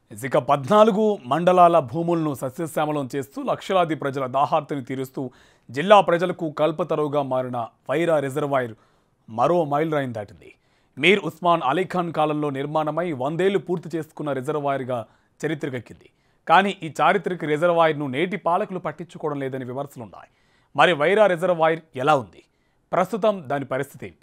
ఇక పద్నాలుగు మండలాల భూములను సస్యశ్యామలం చేస్తూ లక్షలాది ప్రజల దాహార్తిని తీరుస్తూ జిల్లా ప్రజలకు కల్పతరువుగా మారిన వైరా రిజర్వాయర్ మరో మైల్ రైన్ దాటింది మీర్ ఉస్మాన్ అలీఖాన్ కాలంలో నిర్మాణమై వందేళ్లు పూర్తి చేసుకున్న రిజర్వాయర్గా చరిత్రకెక్కింది కానీ ఈ చారిత్రక రిజర్వాయర్ను నేటి పాలకులు పట్టించుకోవడం లేదని విమర్శలున్నాయి మరి వైరా రిజర్వాయర్ ఎలా ఉంది ప్రస్తుతం దాని పరిస్థితి ఏంటి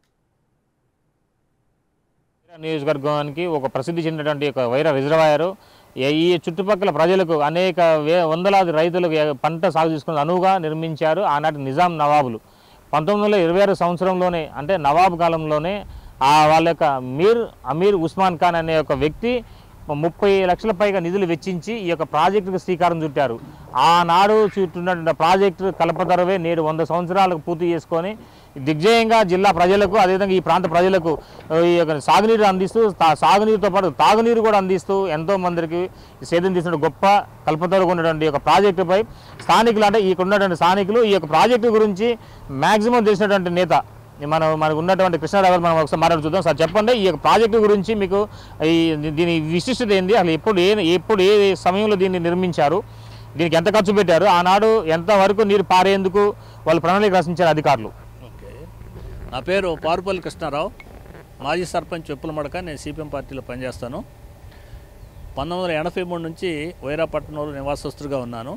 వైరా నియోజకవర్గానికి ఒక ప్రసిద్ధి చెందినటువంటి ఒక వైరా రిజర్వాయర్ ఈ చుట్టుపక్కల ప్రజలకు అనేక వే వందలాది రైతులకు ఏ- పంట సాగు చేసుకునే అనువుగా నిర్మించారు ఆనాటి నిజాం నవాబులు పంతొమ్మిది వందల ఇరవై ఆరు సంవత్సరంలోనే అంటే నవాబ్ కాలంలోనే ఆ వాళ్ళ యొక్క మీర్ అమీర్ ఉస్మాన్ ఖాన్ అనే ఒక వ్యక్తి ముప్పై లక్షల పైగా నిధులు వెచ్చించి ఈ యొక్క ప్రాజెక్టుకు శ్రీకారం చుట్టారు ఆనాడు చుట్టున్నటువంటి ప్రాజెక్టు కల్పతరవే నేడు వంద సంవత్సరాలకు పూర్తి చేసుకొని దిగ్జయంగా జిల్లా ప్రజలకు అదేవిధంగా ఈ ప్రాంత ప్రజలకు ఆ, ఈ యొక్క సాగునీరు అందిస్తూ తా- సాగునీరుతో పాటు తాగునీరు కూడా అందిస్తూ ఎంతో మందికి సేద్యం తీసిన గొప్ప కల్పతరుగా ఉన్నటువంటి ఒక ప్రాజెక్టుపై స్థానికులు అంటే ఇక్కడ ఉన్నటువంటి స్థానికులు ఈ యొక్క ప్రాజెక్టు గురించి మ్యాక్సిమం తెలిసినటువంటి నేత మనం మనకు ఉన్నటువంటి కృష్ణారావు గారు మనం ఒకసారి మాట్లాడి చూద్దాం సార్ చెప్పండి ఈ యొక్క ప్రాజెక్టు గురించి మీకు ఈ దీని విశిష్టత ఏంది అసలు ఎప్పుడు ఏ ఎప్పుడు ఏ సమయంలో దీన్ని నిర్మించారు దీనికి ఎంత ఖర్చు పెట్టారు ఆనాడు ఎంత వరకు నీరు పారేందుకు వాళ్ళు ప్రణాళిక రచించారు అధికారులు ఓకే నా పేరు పారుపల్లి కృష్ణారావు మాజీ సర్పంచ్ చెప్పుల మడక నేను సిపిఎం పార్టీలో పనిచేస్తాను పంతొమ్మిది వందల ఎనభై మూడు నుంచి వైరాపట్నంలో నివాసస్తుడిగా ఉన్నాను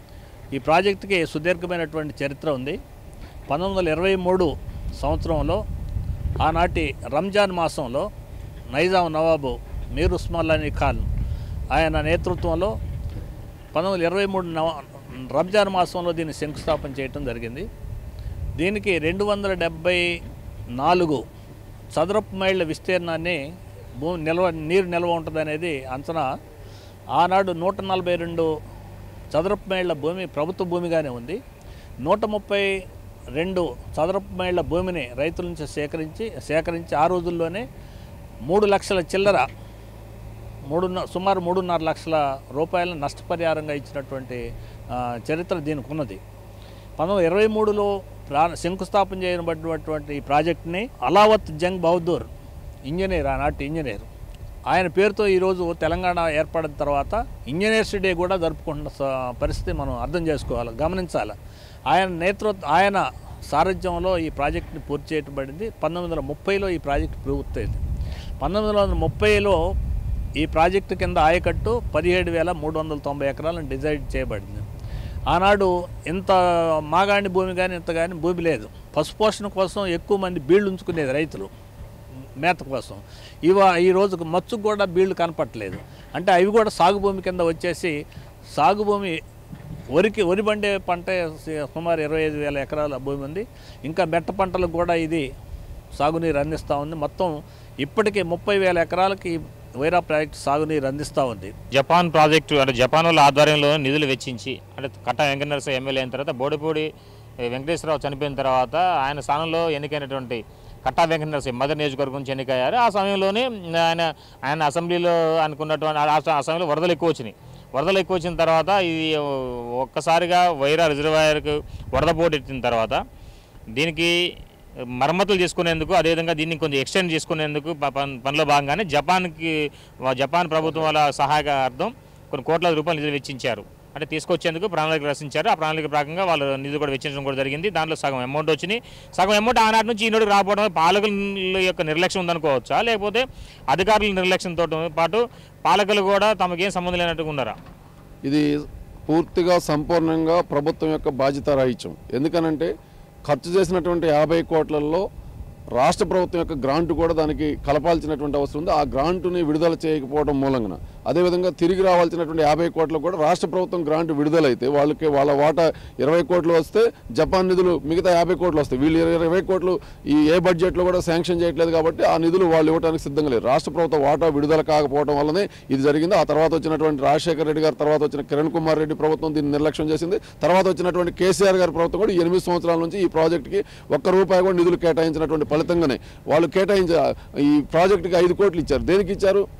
ఈ ప్రాజెక్టుకి సుదీర్ఘమైనటువంటి చరిత్ర ఉంది పంతొమ్మిది వందల ఇరవై మూడు సంవత్సరంలో ఆనాటి రంజాన్ మాసంలో నైజాం నవాబు మీర్ ఉస్మాన్ అలీ ఖాన్ ఆయన నేతృత్వంలో పంతొమ్మిది వందల ఇరవై మూడు నవ రంజాన్ మాసంలో దీన్ని శంకుస్థాపన చేయటం జరిగింది దీనికి రెండు వందల డెబ్బై నాలుగు చదరపు మైళ్ళ విస్తీర్ణాన్ని భూమి నిల్వ నీరు నిల్వ ఉంటుంది అనేది అంచనా ఆనాడు నూట నలభై రెండు చదరపు మైళ్ళ భూమి ప్రభుత్వ భూమిగానే ఉంది నూట ముప్పై రెండు చదరపు మైళ్ళ భూమిని రైతుల నుంచి సేకరించి సేకరించి ఆ రోజుల్లోనే మూడు లక్షల చిల్లర మూడున్న సుమారు మూడున్నర లక్షల రూపాయల నష్టపరిహారంగా ఇచ్చినటువంటి ఆ, చరిత్ర దీనికి ఉన్నది పంతొమ్మిది వందల ఇరవై మూడులో ప్రా శంకుస్థాపన చేయబడినటువంటి ఈ ప్రాజెక్ట్ని అలావత్ జంగ్ బహదూర్ ఇంజనీర్ ఆనాటి ఇంజనీర్ ఆయన పేరుతో ఈరోజు తెలంగాణ ఏర్పడిన తర్వాత ఇంజనీర్స్ డే కూడా జరుపుకుంటున్న స- పరిస్థితి మనం అర్థం చేసుకోవాలి గమనించాలి ఆయన నేతృత్వ ఆయన సారథ్యంలో ఈ ప్రాజెక్ట్ని పూర్తి చేయబడింది పంతొమ్మిది వందల ముప్పైలో ఈ ప్రాజెక్ట్ పూర్తయింది పంతొమ్మిది వందల ముప్పైలో ఈ ప్రాజెక్టు కింద ఆయకట్టు పదిహేడు వేల మూడు వందల తొంభై ఎకరాలను డిజైడ్ చేయబడింది ఆనాడు ఇంత మాగాణి భూమి కానీ ఇంత కానీ భూమి లేదు పశుపోషణ కోసం ఎక్కువ మంది బీళ్ళు ఉంచుకునేది రైతులు మేత కోసం ఇవ ఈ రోజుకు మచ్చుకు కూడా బీళ్లు కనపట్లేదు అంటే అవి కూడా సాగు భూమి కింద వచ్చేసి సాగు భూమి వరికి వరి పండే పంట సుమారు ఇరవై ఐదు వేల ఎకరాల భూమి ఉంది ఇంకా మెట్ట పంటలకు కూడా ఇది సాగునీరు అందిస్తూ ఉంది మొత్తం ఇప్పటికే ముప్పై వేల ఎకరాలకి వైరా ప్రాజెక్ట్ సాగునీరు అందిస్తూ ఉంది జపాన్ ప్రాజెక్టు అంటే జపాన్ వాళ్ళ ఆధ్వర్యంలో నిధులు వెచ్చించి అంటే కట్ట వెంకటనరస ఎమ్మెల్యే అయిన తర్వాత బోడిపూడి ఏ, వెంకటేశ్వరరావు చనిపోయిన తర్వాత ఆయన స్థానంలో ఎన్నికైనటువంటి కట్టా వెంకటనరసింహ మదర్ నియోజకవర్గం నుంచి ఎన్నికయ్యారు ఆ సమయంలోనే ఆయన ఆయన అసెంబ్లీలో అనుకున్నటువంటి ఆ ఆ సమయంలో వరదలు ఎక్కువ వచ్చినాయి వరదలు ఎక్కువ వచ్చిన తర్వాత ఇది ఒక్కసారిగా వైరా రిజర్వాయర్కు వరద పోటెత్తిన తర్వాత దీనికి మరమ్మతులు చేసుకునేందుకు అదేవిధంగా దీన్ని కొంచెం ఎక్స్టెండ్ చేసుకునేందుకు ప- పన్- పనిలో భాగంగానే జపాన్కి వా- జపాన్ ప్రభుత్వం వాళ్ళ సహాయకార్థం కొన్ని కోట్ల రూపాయలు నిధులు వెచ్చించారు అంటే తీసుకొచ్చేందుకు ప్రణాళిక రచించారు ఆ ప్రణాళిక ప్రకారంగా వాళ్ళు నిధులు కూడా వెచ్చించడం కూడా జరిగింది దాంట్లో సగం అమౌంట్ వచ్చినాయి సగం అమౌంట్ ఆనాటి నుంచి ఈనాడు రాకపోవడం వల్ల పాలకుల యొక్క నిర్లక్ష్యం ఉందనుకోవచ్చా లేకపోతే అధికారుల నిర్లక్ష్యంతో పాటు పాలకులు కూడా తమకేం సంబంధం లేనట్టుగా ఉన్నారా ఇది పూర్తిగా సంపూర్ణంగా ప్రభుత్వం యొక్క బాధ్యత రాహిత్యం ఎందుకనంటే ఖర్చు చేసినటువంటి యాభై కోట్లలో రాష్ట్ర ప్రభుత్వం యొక్క గ్రాంట్ కూడా దానికి కలపాల్సినటువంటి అవసరం ఉంది ఆ గ్రాంటుని విడుదల చేయకపోవడం మూలంగా అదేవిధంగా తిరిగి రావాల్సినటువంటి యాభై కోట్లు కూడా రాష్ట్ర ప్రభుత్వం గ్రాంట్ విడుదలైతే వాళ్ళకి వాళ్ళ వాటా ఇరవై కోట్లు వస్తే జపాన్ నిధులు మిగతా యాభై కోట్లు వస్తాయి వీళ్ళు ఇరవై ఇరవై కోట్లు ఈ ఏ బడ్జెట్లో కూడా శాంక్షన్ చేయట్లేదు కాబట్టి ఆ నిధులు వాళ్ళు ఇవ్వడానికి సిద్ధంగా లేరు రాష్ట్ర ప్రభుత్వ వాటా విడుదల కాకపోవడం వల్లనే ఇది జరిగింది ఆ తర్వాత వచ్చినటువంటి రాజశేఖర రెడ్డి గారి తర్వాత వచ్చిన కిరణ్ కుమార్ రెడ్డి ప్రభుత్వం దీన్ని నిర్లక్ష్యం చేసింది తర్వాత వచ్చినటువంటి కేసీఆర్ గారి ప్రభుత్వం కూడా ఈ ఎనిమిది సంవత్సరాల నుంచి ఈ ప్రాజెక్టుకి ఒక్క రూపాయి కూడా నిధులు కేటాయించినటువంటి ఫలితంగానే వాళ్ళు కేటాయించ ఈ ప్రాజెక్టుకి ఐదు కోట్లు ఇచ్చారు దేనికి ఇచ్చారు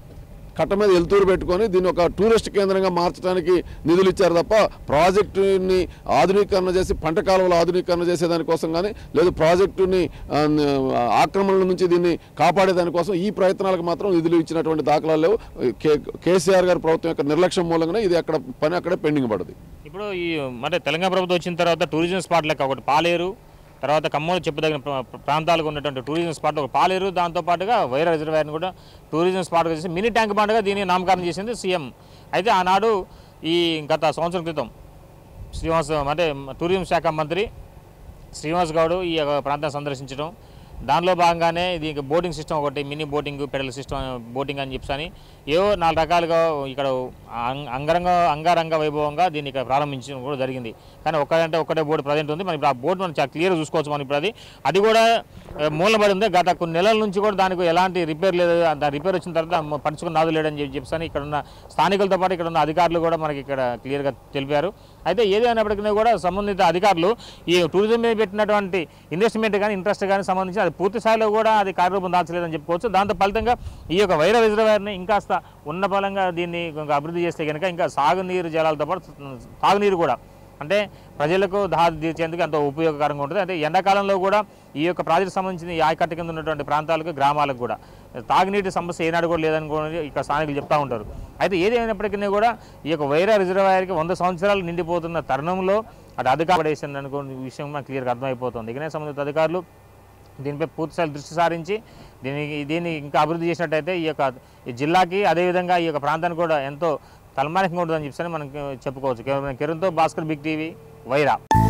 కట్ట మీద ఎలుతూరు పెట్టుకొని దీన్ని ఒక టూరిస్ట్ కేంద్రంగా మార్చడానికి నిధులు ఇచ్చారు తప్ప ప్రాజెక్టుని ఆధునీకరణ చేసి పంట కాలువల ఆధునీకరణ చేసేదానికోసం కానీ లేదు ప్రాజెక్టుని ఆ, న- ఆక్రమణల నుంచి దీన్ని కాపాడేదానికోసం ఈ ప్రయత్నాలకు మాత్రం నిధులు ఇచ్చినటువంటి దాఖలాలు లేవు కే కేసీఆర్ గారి ప్రభుత్వం యొక్క నిర్లక్ష్యం మూలంగానే ఇది అక్కడ పని అక్కడే పెండింగ్ పడుతుంది ఇప్పుడు ఈ అంటే తెలంగాణ ప్రభుత్వం వచ్చిన తర్వాత టూరిజం స్పాట్ లెక్క ఒకటి పాలేరు తర్వాత ఖమ్మంలో చెప్పదగిన ప్ర- ప్ర- ప్రాంతాలకు ఉన్నటువంటి టూరిజం స్పాట్ ఒక పాలేరు దాంతో పాటుగా వైరా రిజర్వాయర్ని కూడా టూరిజం స్పాట్గా చేసి మినీ ట్యాంక్ బండ్గా దీన్ని నామకరణం చేసింది సీఎం అయితే ఆనాడు ఈ గత సంవత్సరం క్రితం శ్రీనివాస్ అంటే టూరిజం శాఖ మంత్రి శ్రీనివాస్ గౌడ్ ఈ యొక్క ప్రాంతాన్ని సందర్శించడం దానిలో భాగంగానే ఇది ఇంకా బోటింగ్ సిస్టమ్ ఒకటి mini boating pedal system boating అని చెప్పని ఏవో నాలుగు రకాలుగా ఇక్కడ అంగ- అంగరంగ అంగరంగ వైభవంగా దీన్ని ఇక్కడ ప్రారంభించడం కూడా జరిగింది కానీ ఒక్కడంటే ఒక్కటే బోట్ ప్రజెంట్ ఉంది మనం ఇప్పుడు ఆ బోట్ మనం చాలా క్లియర్గా చూసుకోవచ్చు మనం ఇప్పుడు అది అది కూడా ఆ, మూలబడి ఉంది గత కొన్ని నెలల నుంచి కూడా దానికి ఎలాంటి రిపేర్ లేదు దాని రిపేర్ వచ్చిన తర్వాత పరుచుకుని నాదు లేడని చెప్పి చెప్పని ఇక్కడ ఉన్న స్థానికులతో పాటు ఇక్కడ ఉన్న అధికారులు కూడా మనకి ఇక్కడ క్లియర్గా తెలిపారు అయితే ఏది అయినప్పటికీ కూడా సంబంధిత అధికారులు ఈ టూరిజం మీద పెట్టినటువంటి ఇన్వెస్ట్మెంట్ కానీ ఇంట్రెస్ట్ కానీ సంబంధించి అది పూర్తి స్థాయిలో కూడా అది కార్యరూపం దాల్చలేదని చెప్పుకోవచ్చు దాంతో ఫలితంగా ఈ యొక్క వైర రిజర్వాయర్ని ఇంకాస్త ఉన్న బలంగా దీన్ని ఇంకా అభివృద్ధి చేస్తే కనుక ఇంకా సాగునీరు జలాలతో పాటు తాగునీరు కూడా అంటే ప్రజలకు దాహ తీర్చేందుకు ఎంతో ఉపయోగకరంగా ఉంటుంది అంటే ఎండాకాలంలో కూడా ఈ యొక్క ప్రాజెక్టు సంబంధించిన ఈ ఆయకట్ట కింద ఉన్నటువంటి ప్రాంతాలకు గ్రామాలకు కూడా తాగునీటి సమస్య ఏనాడు కూడా లేదని కూడా ఇక్కడ స్థానికులు చెప్తా ఉంటారు అయితే ఏది అయినప్పటికీ కూడా ఈ యొక్క వైరా రిజర్వాయర్కి వంద సంవత్సరాలు నిండిపోతున్న తరుణంలో అటు అధికారులు అనుకున్న విషయం మనకు క్లియర్గా అర్థమైపోతుంది ఇకనే సంబంధిత అధికారులు దీనిపై పూర్తిస్థాయి దృష్టి సారించి దీనికి దీన్ని ఇంకా అభివృద్ధి చేసినట్టయితే ఈ యొక్క ఈ జిల్లాకి అదేవిధంగా ఈ యొక్క ప్రాంతానికి కూడా ఎంతో తలమానికంగా ఉంటుందని చెప్పి మనం చెప్పుకోవచ్చు కేవలం కిరణ్తో భాస్కర్ బిగ్ టీవీ వైరా